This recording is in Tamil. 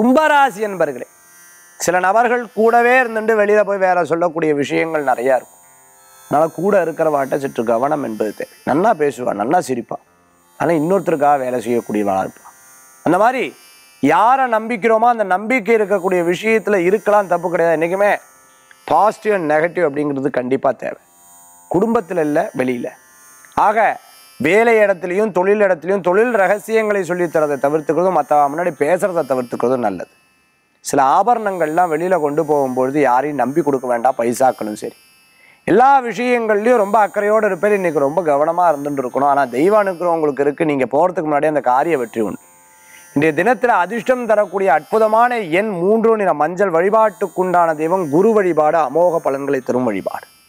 கும்பராசி என்பர்களே சில நபர்கள் கூடவே இருந்துட்டு வெளியில போய் வேற சொல்லக்கூடிய விஷயங்கள் நிறைய இருக்கும் அதனால கூட இருக்கிறவாட்ட சற்று கவனம் என்பது தேவை நல்லா பேசுவா நல்லா சிரிப்பா ஆனால் இன்னொருத்தருக்காக வேலை செய்யக்கூடியவளா இருப்பா அந்த மாதிரி யாரை நம்பிக்கிறோமோ அந்த நம்பிக்கை இருக்கக்கூடிய விஷயத்துல இருக்கலாம் தப்பு கிடையாது என்றைக்குமே பாசிட்டிவ் அண்ட் நெகட்டிவ் அப்படிங்கிறது கண்டிப்பாக தேவை குடும்பத்தில் இல்லை வெளியில ஆக வேலை இடத்துலையும் தொழில் இடத்துலையும் தொழில் ரகசியங்களை சொல்லித் தரதை தவிர்த்துக்கிறதும் மற்ற முன்னாடி பேசுறதை தவிர்த்துக்கிறதும் நல்லது சில ஆபரணங்கள்லாம் வெளியில கொண்டு போகும்பொழுது யாரையும் நம்பி கொடுக்க வேண்டாம் பைசாக்களும் சரி எல்லா விஷயங்கள்லையும் ரொம்ப அக்கறையோடு இருப்பேன் இன்னைக்கு ரொம்ப கவனமா இருந்துட்டு இருக்கணும் ஆனா தெய்வ அனுக்கிறம் உங்களுக்கு இருக்கு நீங்க போறதுக்கு முன்னாடி அந்த காரிய வெற்றி உண்டு இன்றைய தினத்துல அதிர்ஷ்டம் தரக்கூடிய அற்புதமான எண் மூன்று நிற மஞ்சள் வழிபாட்டுக்குண்டான தெய்வம் குரு வழிபாடு அமோக பலன்களை தரும் வழிபாடு